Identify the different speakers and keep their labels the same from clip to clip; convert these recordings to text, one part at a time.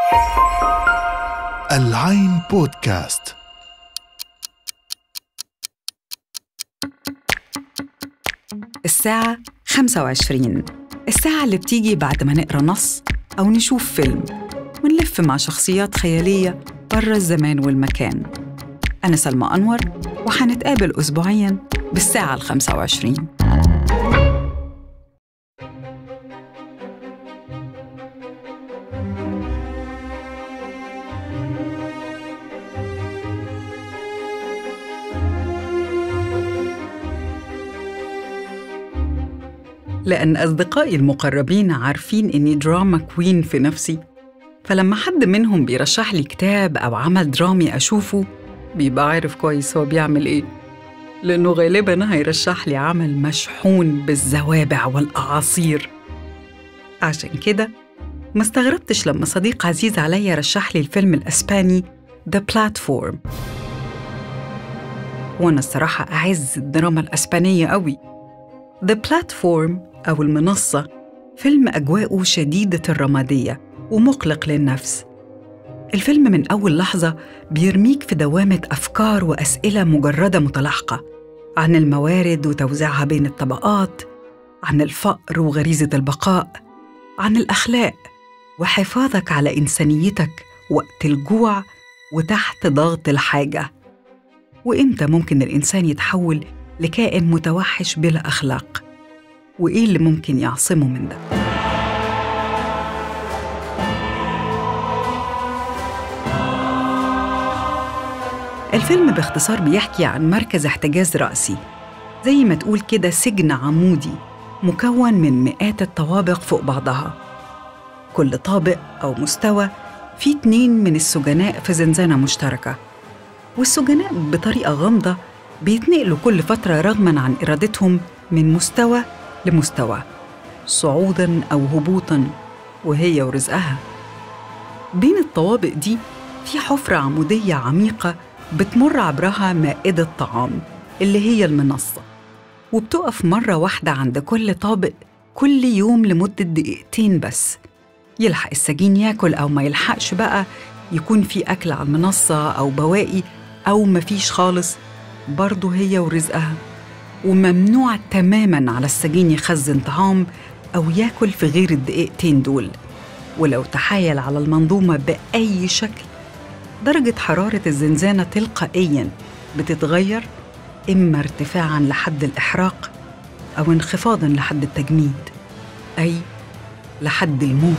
Speaker 1: العين بودكاست
Speaker 2: الساعة 25 الساعة اللي بتيجي بعد ما نقرا نص أو نشوف فيلم ونلف مع شخصيات خيالية برا الزمان والمكان أنا سلمى أنور وحنتقابل أسبوعياً بالساعة ال 25 لأن أصدقائي المقربين عارفين إني دراما كوين في نفسي فلما حد منهم بيرشح لي كتاب أو عمل درامي أشوفه بيبقى عارف كويس هو بيعمل إيه لأنه غالباً هيرشح لي عمل مشحون بالزوابع والأعاصير عشان كده ما استغربتش لما صديق عزيز عليا رشح لي الفيلم الأسباني The Platform وأنا الصراحة أعز الدراما الأسبانية قوي The Platform أو المنصة فيلم أجواءه شديدة الرمادية ومقلق للنفس الفيلم من أول لحظة بيرميك في دوامة أفكار وأسئلة مجردة متلاحقة عن الموارد وتوزيعها بين الطبقات عن الفقر وغريزة البقاء عن الأخلاق وحفاظك على إنسانيتك وقت الجوع وتحت ضغط الحاجة وإمتى ممكن الإنسان يتحول لكائن متوحش بلا أخلاق وإيه اللي ممكن يعصمه من ده الفيلم باختصار بيحكي عن مركز احتجاز رأسي زي ما تقول كده سجن عمودي مكون من مئات الطوابق فوق بعضها كل طابق أو مستوى فيه اتنين من السجناء في زنزانة مشتركة والسجناء بطريقة غامضة بيتنقلوا كل فترة رغما عن إرادتهم من مستوى لمستوى صعودا أو هبوطا وهي ورزقها بين الطوابق دي في حفرة عمودية عميقة بتمر عبرها مائدة طعام اللي هي المنصة وبتقف مرة واحدة عند كل طابق كل يوم لمدة دقيقتين بس يلحق السجين ياكل أو ما يلحقش بقى يكون في أكل على المنصة أو بواقي أو مفيش خالص برضه هي ورزقها وممنوع تماما على السجين يخزن طعام أو ياكل في غير الدقيقتين دول ولو تحايل على المنظومة بأي شكل درجة حرارة الزنزانة تلقائيا بتتغير إما ارتفاعا لحد الإحراق أو انخفاضا لحد التجميد أي لحد الموت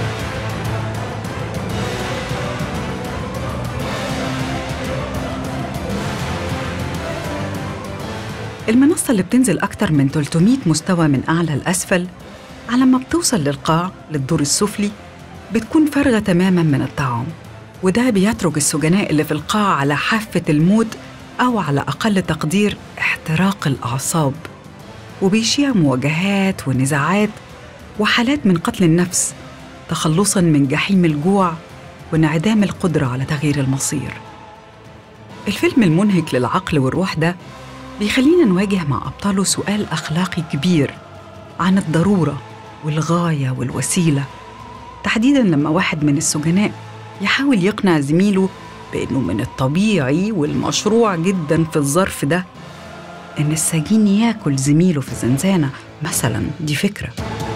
Speaker 2: المنصة اللي بتنزل أكتر من 300 مستوى من أعلى لأسفل على ما بتوصل للقاع للدور السفلي بتكون فارغة تماما من الطعام وده بيترك السجناء اللي في القاع على حافة الموت أو على أقل تقدير احتراق الأعصاب وبيشيع مواجهات ونزاعات وحالات من قتل النفس تخلصا من جحيم الجوع وانعدام القدرة على تغيير المصير الفيلم المنهك للعقل والروح ده بيخلينا نواجه مع أبطاله سؤال أخلاقي كبير عن الضرورة والغاية والوسيلة تحديداً لما واحد من السجناء يحاول يقنع زميله بأنه من الطبيعي والمشروع جداً في الظرف ده إن السجين ياكل زميله في الزنزانة مثلاً دي فكرة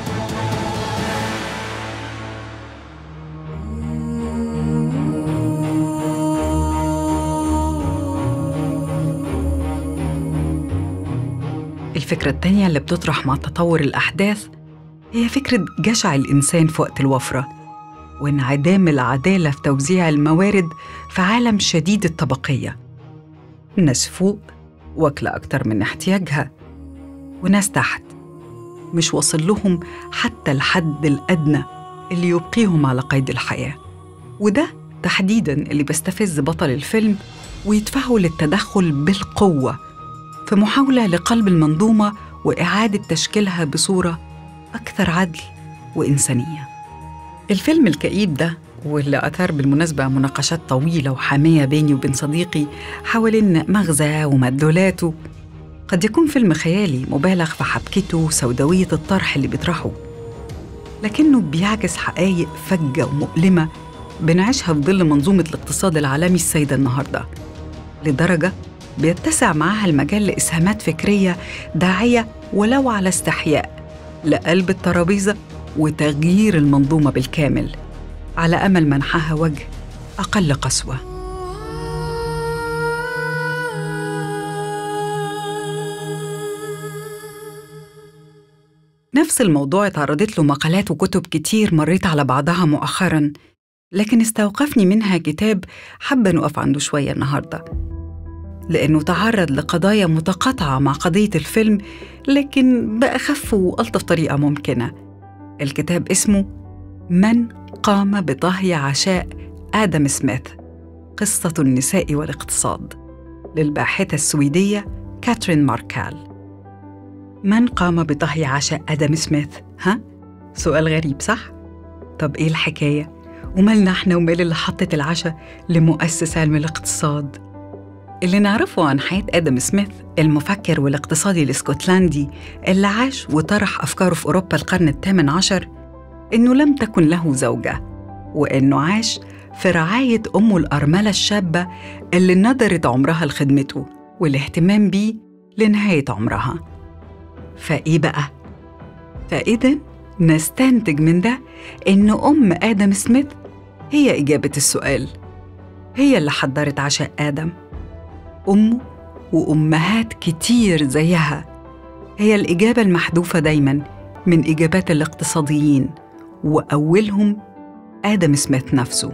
Speaker 2: الفكرة التانية اللي بتطرح مع تطور الأحداث هي فكرة جشع الإنسان في وقت الوفرة وانعدام العدالة في توزيع الموارد في عالم شديد الطبقية ناس فوق واكلة أكتر من احتياجها وناس تحت مش واصل لهم حتى الحد الأدنى اللي يبقيهم على قيد الحياة وده تحديداً اللي بيستفز بطل الفيلم ويدفعه للتدخل بالقوة في محاولة لقلب المنظومة وإعادة تشكيلها بصورة أكثر عدل وإنسانية. الفيلم الكئيب ده واللي أثار بالمناسبة مناقشات طويلة وحامية بيني وبين صديقي حوالين مغزى ومدلولاته قد يكون فيلم خيالي مبالغ في حبكته وسوداوية الطرح اللي بيطرحه لكنه بيعكس حقائق فجة ومؤلمة بنعيشها في ظل منظومة الاقتصاد العالمي السيدة النهاردة لدرجة بيتسع معاها المجال لإسهامات فكرية داعية ولو على استحياء لقلب الترابيزة وتغيير المنظومة بالكامل على أمل منحها وجه أقل قسوة نفس الموضوع اتعرضت له مقالات وكتب كتير مريت على بعضها مؤخرا لكن استوقفني منها كتاب حابة نقف عنده شوية النهاردة لأنه تعرض لقضايا متقاطعة مع قضية الفيلم لكن بأخف وألطف طريقة ممكنة الكتاب اسمه من قام بطهي عشاء آدم سميث قصة النساء والاقتصاد للباحثة السويدية كاترين ماركال من قام بطهي عشاء آدم سميث؟ ها؟ سؤال غريب صح؟ طب إيه الحكاية؟ ومالنا إحنا ومال اللي حطت العشاء لمؤسس علم الاقتصاد؟ اللي نعرفه عن حياة آدم سميث المفكر والاقتصادي الاسكتلندي اللي عاش وطرح أفكاره في أوروبا القرن الثامن عشر إنه لم تكن له زوجة وإنه عاش في رعاية أمه الأرملة الشابة اللي ندرت عمرها لخدمته والاهتمام بيه لنهاية عمرها فإيه بقى؟ فإذا نستنتج من ده إن أم آدم سميث هي إجابة السؤال هي اللي حضرت عشاء آدم أمه وأمهات كتير زيها هي الإجابة المحذوفة دايماً من إجابات الاقتصاديين وأولهم آدم سميث نفسه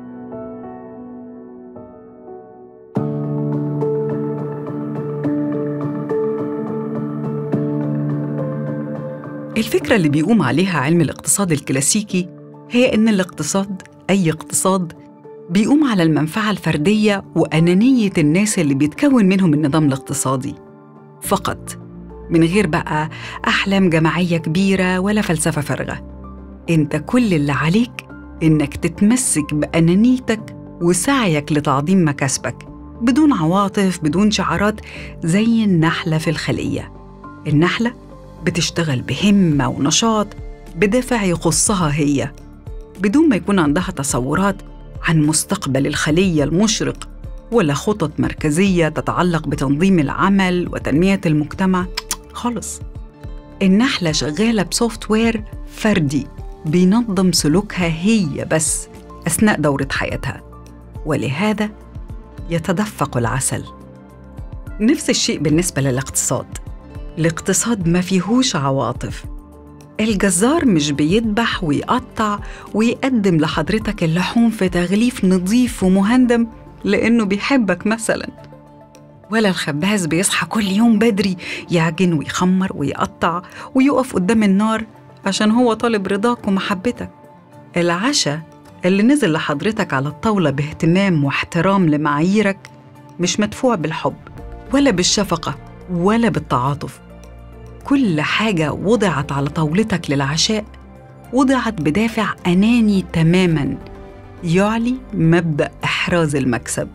Speaker 2: الفكرة اللي بيقوم عليها علم الاقتصاد الكلاسيكي هي إن الاقتصاد أي اقتصاد بيقوم على المنفعة الفردية وأنانية الناس اللي بيتكون منهم النظام الاقتصادي فقط من غير بقى أحلام جماعية كبيرة ولا فلسفة فارغة أنت كل اللي عليك إنك تتمسك بأنانيتك وسعيك لتعظيم مكاسبك بدون عواطف بدون شعارات زي النحلة في الخلية النحلة بتشتغل بهمة ونشاط بدافع يخصها هي بدون ما يكون عندها تصورات عن مستقبل الخلية المشرق ولا خطط مركزية تتعلق بتنظيم العمل وتنمية المجتمع خالص النحلة شغالة بسوفت وير فردي بينظم سلوكها هي بس أثناء دورة حياتها ولهذا يتدفق العسل نفس الشيء بالنسبة للاقتصاد الاقتصاد ما فيهوش عواطف الجزار مش بيذبح ويقطع ويقدم لحضرتك اللحوم في تغليف نظيف ومهندم لأنه بيحبك مثلا ولا الخباز بيصحى كل يوم بدري يعجن ويخمر ويقطع ويقف قدام النار عشان هو طالب رضاك ومحبتك العشاء اللي نزل لحضرتك على الطاولة باهتمام واحترام لمعاييرك مش مدفوع بالحب ولا بالشفقة ولا بالتعاطف كل حاجة وضعت على طاولتك للعشاء وضعت بدافع أناني تماماً يعلي مبدأ إحراز المكسب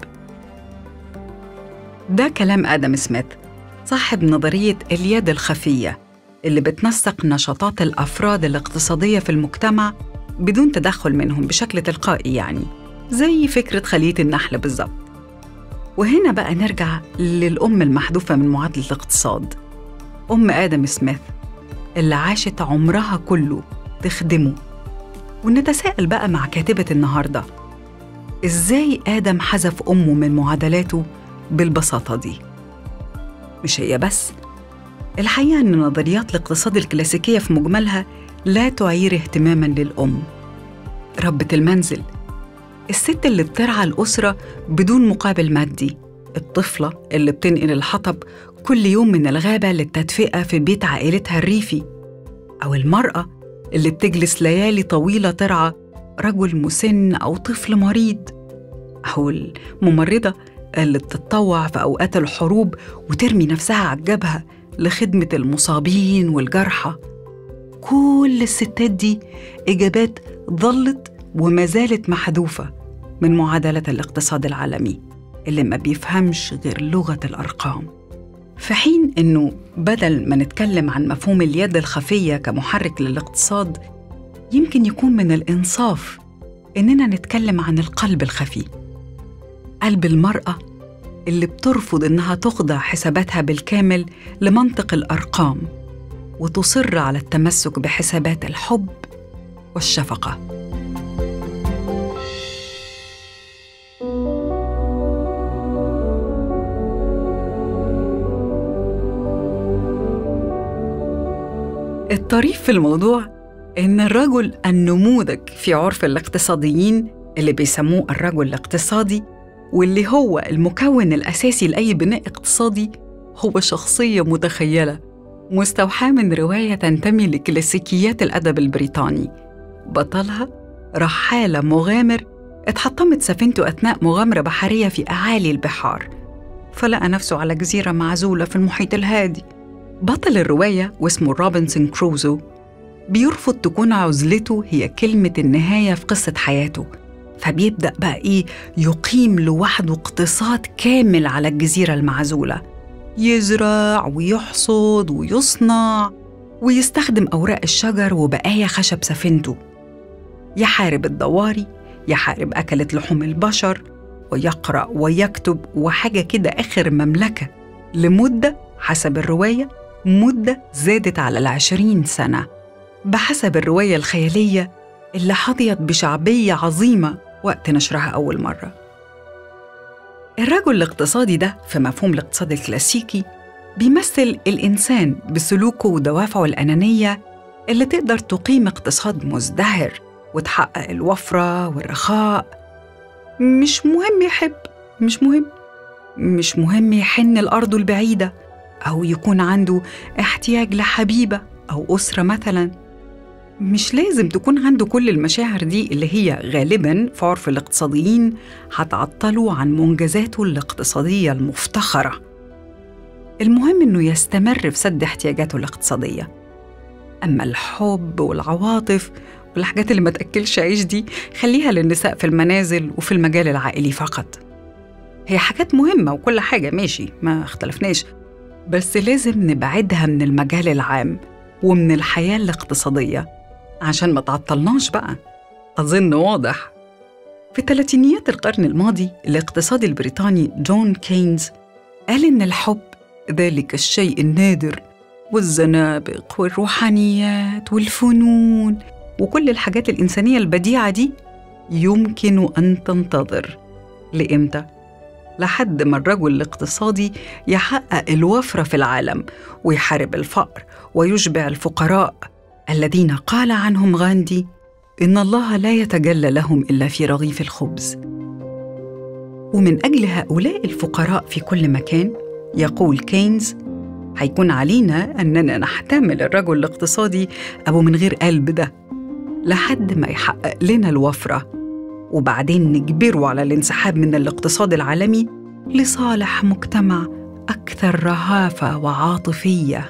Speaker 2: ده كلام آدم سميث صاحب نظرية اليد الخفية اللي بتنسق نشاطات الأفراد الاقتصادية في المجتمع بدون تدخل منهم بشكل تلقائي يعني زي فكرة خلية النحل بالظبط وهنا بقى نرجع للأم المحذوفة من معادلة الاقتصاد أم آدم سميث اللي عاشت عمرها كله تخدمه ونتساءل بقى مع كاتبة النهاردة إزاي آدم حذف أمه من معادلاته بالبساطة دي؟ مش هي بس الحقيقة أن نظريات الاقتصاد الكلاسيكية في مجملها لا تعير اهتماما للأم ربة المنزل الست اللي بترعى الأسرة بدون مقابل مادي الطفلة اللي بتنقل الحطب كل يوم من الغابة للتدفئة في بيت عائلتها الريفي أو المرأة اللي بتجلس ليالي طويلة ترعى رجل مسن أو طفل مريض أو الممرضة اللي بتتطوع في أوقات الحروب وترمي نفسها على الجبهة لخدمة المصابين والجرحى كل الستات دي إجابات ظلت وما زالت محذوفة من معادلة الاقتصاد العالمي اللي ما بيفهمش غير لغة الأرقام في حين إنه بدل ما نتكلم عن مفهوم اليد الخفية كمحرك للاقتصاد يمكن يكون من الإنصاف إننا نتكلم عن القلب الخفي قلب المرأة اللي بترفض إنها تخضع حساباتها بالكامل لمنطق الأرقام وتصر على التمسك بحسابات الحب والشفقه الطريف في الموضوع إن الرجل النموذج في عرف الاقتصاديين اللي بيسموه الرجل الاقتصادي واللي هو المكون الأساسي لأي بناء اقتصادي هو شخصية متخيلة مستوحاة من رواية تنتمي لكلاسيكيات الأدب البريطاني بطلها رحالة مغامر اتحطمت سفينته أثناء مغامرة بحرية في أعالي البحار فلقى نفسه على جزيرة معزولة في المحيط الهادي بطل الرواية واسمه روبنسون كروزو بيرفض تكون عزلته هي كلمة النهاية في قصة حياته فبيبدأ بقى إيه يقيم لوحده اقتصاد كامل على الجزيرة المعزولة يزرع ويحصد ويصنع ويستخدم أوراق الشجر وبقايا خشب سفينته يحارب الضواري يحارب أكلة لحوم البشر ويقرأ ويكتب وحاجة كده آخر مملكة لمدة حسب الرواية مدة زادت على العشرين سنة بحسب الرواية الخيالية اللي حظيت بشعبية عظيمة وقت نشرها أول مرة الرجل الاقتصادي ده في مفهوم الاقتصاد الكلاسيكي بيمثل الإنسان بسلوكه ودوافعه الأنانية اللي تقدر تقيم اقتصاد مزدهر وتحقق الوفرة والرخاء مش مهم يحب مش مهم مش مهم يحن الأرض البعيدة أو يكون عنده احتياج لحبيبة أو أسرة مثلاً مش لازم تكون عنده كل المشاعر دي اللي هي غالبا في عرف الاقتصاديين هتعطله عن منجزاته الاقتصادية المفتخرة المهم إنه يستمر في سد احتياجاته الاقتصادية أما الحب والعواطف والحاجات اللي ما تأكلش عيش دي خليها للنساء في المنازل وفي المجال العائلي فقط هي حاجات مهمة وكل حاجة ماشي ما اختلفناش بس لازم نبعدها من المجال العام ومن الحياة الاقتصادية عشان ما تعطلناش بقى أظن واضح في ثلاثينيات القرن الماضي الاقتصادي البريطاني جون كينز قال إن الحب ذلك الشيء النادر والزنابق والروحانيات والفنون وكل الحاجات الإنسانية البديعة دي يمكن أن تنتظر لإمتى؟ لحد ما الرجل الاقتصادي يحقق الوفرة في العالم ويحارب الفقر ويشبع الفقراء الذين قال عنهم غاندي إن الله لا يتجلى لهم إلا في رغيف الخبز ومن أجل هؤلاء الفقراء في كل مكان يقول كينز هيكون علينا أننا نحتمل الرجل الاقتصادي أبو من غير قلب ده لحد ما يحقق لنا الوفرة وبعدين نجبره على الانسحاب من الاقتصاد العالمي لصالح مجتمع أكثر رهافة وعاطفية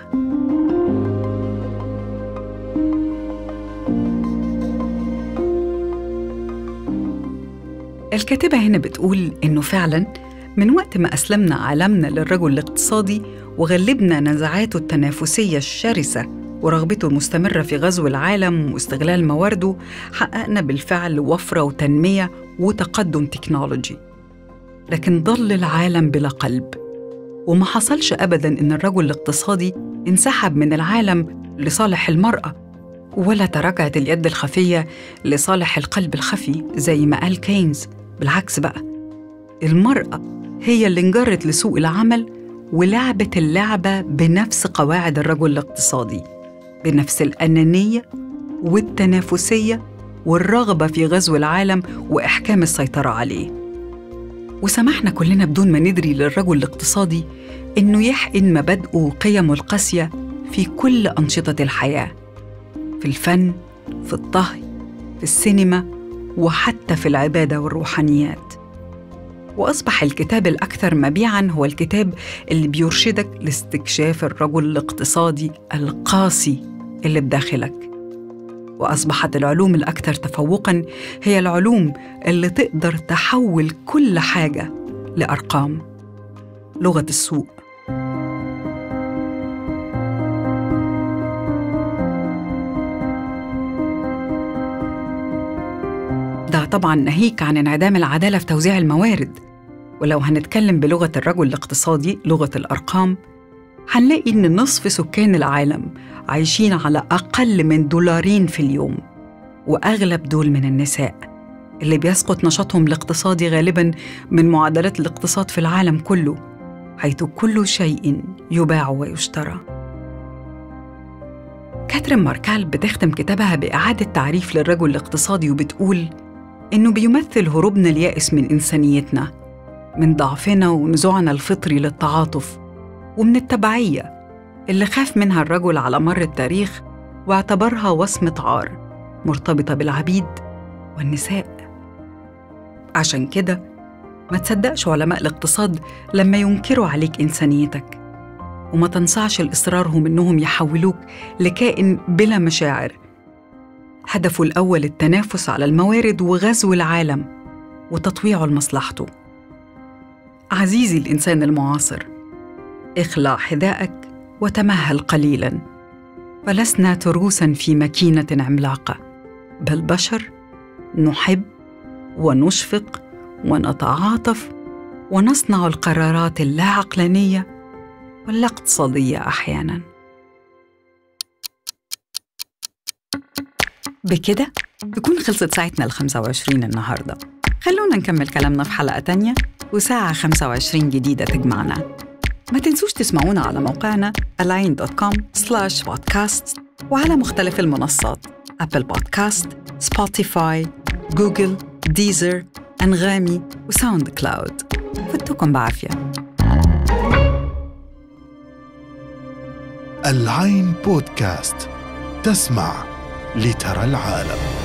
Speaker 2: الكاتبة هنا بتقول إنه فعلاً من وقت ما أسلمنا عالمنا للرجل الاقتصادي وغلبنا نزعاته التنافسية الشرسة ورغبته المستمرة في غزو العالم واستغلال موارده حققنا بالفعل وفرة وتنمية وتقدم تكنولوجي لكن ظل العالم بلا قلب وما حصلش أبداً إن الرجل الاقتصادي انسحب من العالم لصالح المرأة ولا تراجعت اليد الخفية لصالح القلب الخفي زي ما قال كينز بالعكس بقى المرأة هي اللي انجرت لسوق العمل ولعبت اللعبة بنفس قواعد الرجل الاقتصادي بنفس الأنانية والتنافسية والرغبة في غزو العالم وإحكام السيطرة عليه وسمحنا كلنا بدون ما ندري للرجل الاقتصادي إنه يحقن مبادئه وقيمه القاسية في كل أنشطة الحياة في الفن في الطهي في السينما وحتى في العبادة والروحانيات وأصبح الكتاب الأكثر مبيعاً هو الكتاب اللي بيرشدك لاستكشاف الرجل الاقتصادي القاسي اللي بداخلك وأصبحت العلوم الأكثر تفوقاً هي العلوم اللي تقدر تحول كل حاجة لأرقام لغة السوق ده طبعا ناهيك عن انعدام العدالة في توزيع الموارد ولو هنتكلم بلغة الرجل الاقتصادي لغة الأرقام هنلاقي إن نصف سكان العالم عايشين على أقل من دولارين في اليوم وأغلب دول من النساء اللي بيسقط نشاطهم الاقتصادي غالبا من معدلات الاقتصاد في العالم كله حيث كل شيء يباع ويشترى كاترين ماركال بتختم كتابها بإعادة تعريف للرجل الاقتصادي وبتقول إنه بيمثل هروبنا اليائس من إنسانيتنا من ضعفنا ونزوعنا الفطري للتعاطف ومن التبعية اللي خاف منها الرجل على مر التاريخ واعتبرها وصمة عار مرتبطة بالعبيد والنساء عشان كده ما تصدقش علماء الاقتصاد لما ينكروا عليك إنسانيتك وما تنصعش لإصرارهم إنهم يحولوك لكائن بلا مشاعر هدفه الأول التنافس على الموارد وغزو العالم وتطويعه لمصلحته عزيزي الإنسان المعاصر اخلع حذائك وتمهل قليلا فلسنا تروسا في ماكينة عملاقة بل بشر نحب ونشفق ونتعاطف ونصنع القرارات اللا عقلانيه واللا اقتصاديه احيانا بكده تكون خلصت ساعتنا ال 25 النهارده خلونا نكمل كلامنا في حلقه تانية وساعه 25 جديده تجمعنا ما تنسوش تسمعونا على موقعنا align.com slash podcast وعلى مختلف المنصات أبل بودكاست سبوتيفاي جوجل ديزر أنغامي وساوند كلاود فتكم بعافية
Speaker 1: العين بودكاست تسمع لترى العالم